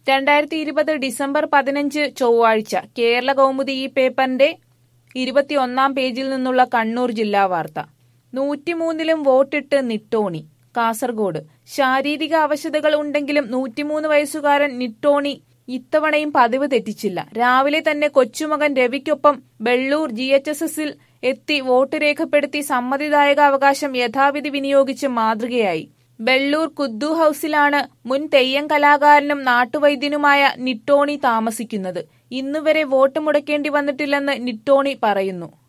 രണ്ടായിരത്തി ഇരുപത് ഡിസംബർ പതിനഞ്ച് ചൊവ്വാഴ്ച കേരള കൗമുദി ഈ പേപ്പറിന്റെ ഇരുപത്തിയൊന്നാം പേജിൽ നിന്നുള്ള കണ്ണൂർ ജില്ലാ വാർത്ത നൂറ്റിമൂന്നിലും വോട്ടിട്ട് നിട്ടോണി കാസർഗോഡ് ശാരീരിക അവശതകൾ ഉണ്ടെങ്കിലും നൂറ്റിമൂന്ന് വയസ്സുകാരൻ നിട്ടോണി ഇത്തവണയും പതിവ് തെറ്റിച്ചില്ല രാവിലെ തന്നെ കൊച്ചുമകൻ രവിക്കൊപ്പം ബെള്ളൂർ ജി എച്ച് എസ് എസിൽ എത്തി വോട്ട് രേഖപ്പെടുത്തി സമ്മതിദായക അവകാശം യഥാവിധി വിനിയോഗിച്ച് മാതൃകയായി ബെള്ളൂർ കുദ്ദു ഹൌസിലാണ് മുൻ തെയ്യം കലാകാരനും നാട്ടുവൈദ്യനുമായ നിട്ടോണി താമസിക്കുന്നത് ഇന്നുവരെ വോട്ട് മുടക്കേണ്ടി വന്നിട്ടില്ലെന്ന് നിട്ടോണി പറയുന്നു